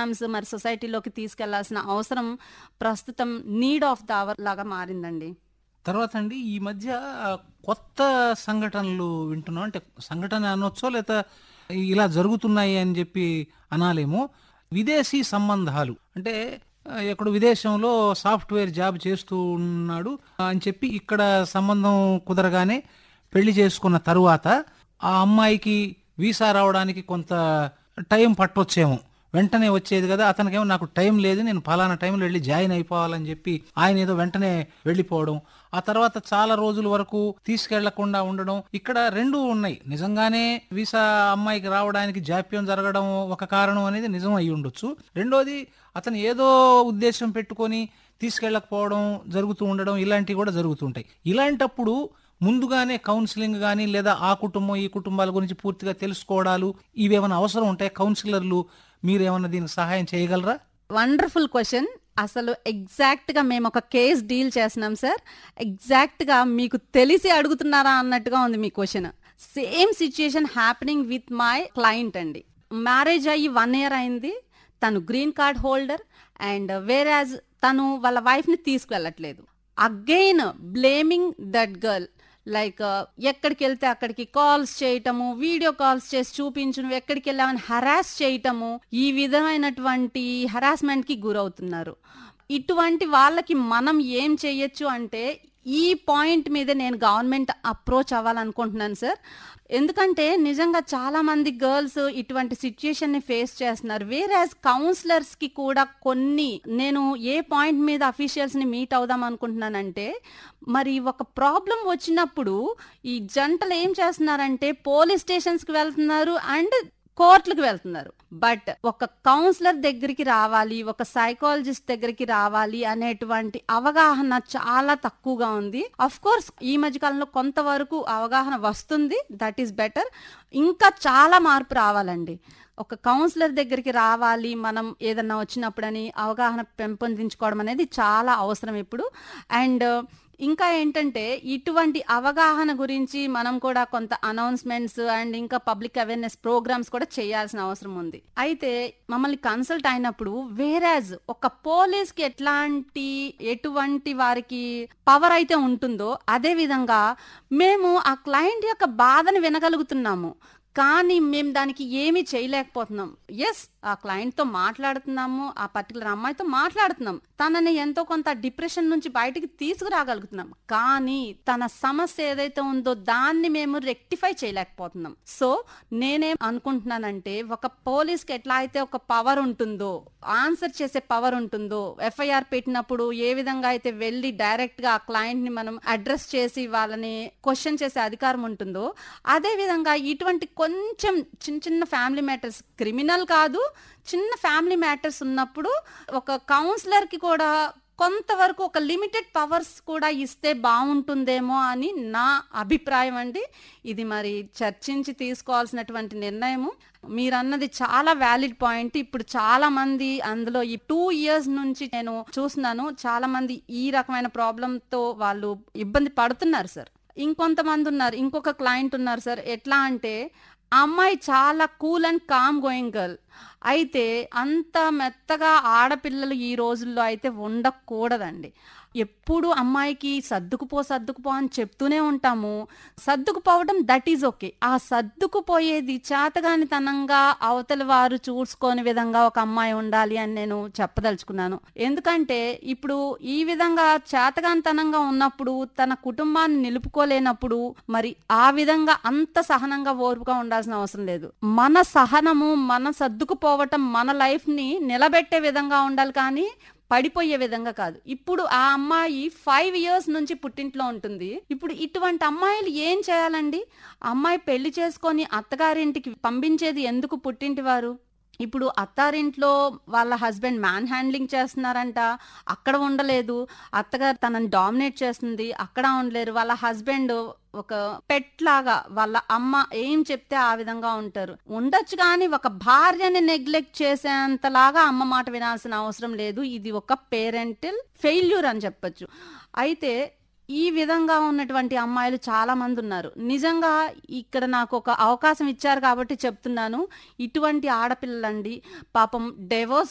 programmes మరి సొసైటీలోకి తీసుకెళ్లాల్సిన అవసరం ప్రస్తుతం నీడ్ ఆఫ్ ద అవర్ లాగా మారిందండి తర్వాత అండి ఈ మధ్య కొత్త సంఘటనలు వింటున్నాం అంటే సంఘటన అనొచ్చో లేదా ఇలా జరుగుతున్నాయి అని చెప్పి అనాలేమో విదేశీ సంబంధాలు అంటే ఆ, ఎక్కడ విదేశంలో సాఫ్ట్వేర్ జాబ్ చేస్తూ ఉన్నాడు అని చెప్పి ఇక్కడ సంబంధం కుదరగానే పెళ్లి చేసుకున్న తరువాత ఆ అమ్మాయికి వీసా రావడానికి కొంత టైం పట్టొచ్చేమో వెంటనే వచ్చేది కదా అతనికేమో నాకు టైం లేదు నేను ఫలానా టైంలో వెళ్ళి జాయిన్ అయిపోవాలని చెప్పి ఆయన ఏదో వెంటనే వెళ్ళిపోవడం ఆ తర్వాత చాలా రోజుల వరకు తీసుకెళ్లకుండా ఉండడం ఇక్కడ రెండు ఉన్నాయి నిజంగానే వీసా అమ్మాయికి రావడానికి జాప్యం జరగడం ఒక కారణం అనేది నిజం అయి ఉండొచ్చు రెండోది అతను ఏదో ఉద్దేశం పెట్టుకొని తీసుకెళ్ళకపోవడం జరుగుతూ ఉండడం ఇలాంటివి కూడా జరుగుతుంటాయి ఇలాంటప్పుడు ముందుగానే కౌన్సిలింగ్ కానీ లేదా ఆ కుటుంబం ఈ కుటుంబాల గురించి పూర్తిగా తెలుసుకోవడాలు ఇవేమైనా అవసరం ఉంటాయి కౌన్సిలర్లు మీరేమన్నా దీనికి సహాయం చేయగలరా వండర్ఫుల్ క్వశ్చన్ అసలు ఎగ్జాక్ట్ గా మేము ఒక కేస్ డీల్ చేస్తున్నాం సార్ ఎగ్జాక్ట్ గా మీకు తెలిసి అడుగుతున్నారా అన్నట్టుగా ఉంది మీ question same situation happening with my client అండి మ్యారేజ్ అయ్యి వన్ ఇయర్ అయింది తను గ్రీన్ కార్డ్ హోల్డర్ అండ్ వేరాజ్ తను వాళ్ళ వైఫ్ ని తీసుకువెళ్ళట్లేదు again blaming that girl like ఎక్కడికి వెళ్తే అక్కడికి కాల్స్ చేయటము వీడియో కాల్స్ చేసి చూపించు నువ్వు ఎక్కడికి వెళ్ళామని హరాస్ చేయటము ఈ విధమైనటువంటి హరాస్మెంట్ కి గురవుతున్నారు ఇటువంటి వాళ్ళకి మనం ఏం చేయొచ్చు అంటే ఈ పాయింట్ మీద నేను గవర్నమెంట్ అప్రోచ్ అవ్వాలనుకుంటున్నాను సార్ ఎందుకంటే నిజంగా చాలా మంది గర్ల్స్ ఇటువంటి సిచ్యుయేషన్ ని ఫేస్ చేస్తున్నారు వేరాజ్ కౌన్సిలర్స్ కి కూడా కొన్ని నేను ఏ పాయింట్ మీద అఫీషియల్స్ ని మీట్ అవుదాం అనుకుంటున్నానంటే మరి ఒక ప్రాబ్లం వచ్చినప్పుడు ఈ జంటలు ఏం చేస్తున్నారంటే పోలీస్ స్టేషన్స్ కి వెళ్తున్నారు అండ్ కోర్టులకు వెళ్తున్నారు బట్ ఒక కౌన్సిలర్ దగ్గరికి రావాలి ఒక సైకాలజిస్ట్ దగ్గరికి రావాలి అనేటువంటి అవగాహన చాలా తక్కువగా ఉంది అఫ్ కోర్స్ ఈ మధ్య కాలంలో కొంతవరకు అవగాహన వస్తుంది దట్ ఈస్ బెటర్ ఇంకా చాలా మార్పు రావాలండి ఒక కౌన్సిలర్ దగ్గరికి రావాలి మనం ఏదన్నా వచ్చినప్పుడని అవగాహన పెంపొందించుకోవడం అనేది చాలా అవసరం ఇప్పుడు అండ్ ఇంకా ఏంటంటే ఇటువంటి అవగాహన గురించి మనం కూడా కొంత అనౌన్స్మెంట్స్ అండ్ ఇంకా పబ్లిక్ అవేర్నెస్ ప్రోగ్రామ్స్ కూడా చేయాల్సిన అవసరం ఉంది అయితే మమ్మల్ని కన్సల్ట్ అయినప్పుడు వేరాజ్ ఒక పోలీస్ కి ఎట్లాంటి ఎటువంటి వారికి పవర్ అయితే ఉంటుందో అదే విధంగా మేము ఆ క్లయింట్ యొక్క బాధను వినగలుగుతున్నాము కానీ మేము దానికి ఏమీ చేయలేకపోతున్నాం ఎస్ ఆ క్లయింట్ తో మాట్లాడుతున్నాము ఆ పర్టికులర్ అమ్మాయితో మాట్లాడుతున్నాం తనని ఎంతో కొంత డిప్రెషన్ నుంచి బయటికి తీసుకురాగలుగుతున్నాం కానీ తన సమస్య ఏదైతే ఉందో దాన్ని మేము రెక్టిఫై చేయలేకపోతున్నాం సో నేనేం అనుకుంటున్నానంటే ఒక పోలీస్ కి ఎట్లా అయితే ఒక పవర్ ఉంటుందో ఆన్సర్ చేసే పవర్ ఉంటుందో ఎఫ్ఐఆర్ పెట్టినప్పుడు ఏ విధంగా అయితే వెళ్ళి డైరెక్ట్ గా ఆ క్లయింట్ ని మనం అడ్రస్ చేసి వాళ్ళని క్వశ్చన్ చేసే అధికారం ఉంటుందో అదే విధంగా ఇటువంటి కొంచెం చిన్న చిన్న ఫ్యామిలీ మ్యాటర్స్ క్రిమినల్ కాదు చిన్న ఫ్యామిలీ మ్యాటర్స్ ఉన్నప్పుడు ఒక కౌన్సిలర్ కి కూడా కొంతవరకు ఒక లిమిటెడ్ పవర్స్ కూడా ఇస్తే బాగుంటుందేమో అని నా అభిప్రాయం అండి ఇది మరి చర్చించి తీసుకోవాల్సినటువంటి నిర్ణయము మీరన్నది చాలా వ్యాలిడ్ పాయింట్ ఇప్పుడు చాలా మంది అందులో ఈ టూ ఇయర్స్ నుంచి నేను చూస్తున్నాను చాలా మంది ఈ రకమైన ప్రాబ్లమ్ తో వాళ్ళు ఇబ్బంది పడుతున్నారు సార్ ఇంకొంతమంది ఉన్నారు ఇంకొక క్లయింట్ ఉన్నారు సార్ ఎట్లా అంటే ఆ అమ్మాయి చాలా cool and calm going girl అయితే అంత మెత్తగా ఆడపిల్లలు ఈ రోజుల్లో అయితే ఉండకూడదండి ఎప్పుడు అమ్మాయికి సర్దుకుపో సర్దుకుపో అని చెప్తూనే ఉంటాము సర్దుకుపోవడం దట్ ఈజ్ ఓకే ఆ సర్దుకుపోయేది చేతగానితనంగా అవతల వారు చూసుకొని విధంగా ఒక అమ్మాయి ఉండాలి అని నేను చెప్పదలుచుకున్నాను ఎందుకంటే ఇప్పుడు ఈ విధంగా చేతగానితనంగా ఉన్నప్పుడు తన కుటుంబాన్ని నిలుపుకోలేనప్పుడు మరి ఆ విధంగా అంత సహనంగా ఓర్పుగా ఉండాల్సిన అవసరం లేదు మన సహనము మన సర్దుకుపోవటం మన లైఫ్ ని నిలబెట్టే విధంగా ఉండాలి కానీ పడిపోయే విధంగా కాదు ఇప్పుడు ఆ అమ్మాయి ఫైవ్ ఇయర్స్ నుంచి పుట్టింట్లో ఉంటుంది ఇప్పుడు ఇటువంటి అమ్మాయిలు ఏం చేయాలండి అమ్మాయి పెళ్లి చేసుకొని అత్తగారింటికి పంపించేది ఎందుకు పుట్టింటి వారు ఇప్పుడు అత్తారింట్లో వాళ్ళ హస్బెండ్ మ్యాన్ హ్యాండ్లింగ్ చేస్తున్నారంట అక్కడ ఉండలేదు అత్తగారు తనని డామినేట్ చేస్తుంది అక్కడ ఉండలేరు వాళ్ళ హస్బెండ్ ఒక పెట్ లాగా వాళ్ళ అమ్మ ఏం చెప్తే ఆ విధంగా ఉంటారు ఉండొచ్చు కానీ ఒక భార్యని నెగ్లెక్ట్ చేసేంతలాగా అమ్మ మాట వినాల్సిన అవసరం లేదు ఇది ఒక పేరెంటల్ ఫెయిల్యూర్ అని చెప్పొచ్చు అయితే ఈ విధంగా ఉన్నటువంటి అమ్మాయిలు చాలా మంది ఉన్నారు నిజంగా ఇక్కడ నాకు ఒక అవకాశం ఇచ్చారు కాబట్టి చెప్తున్నాను ఇటువంటి ఆడపిల్లలండి పాపం డెవోర్స్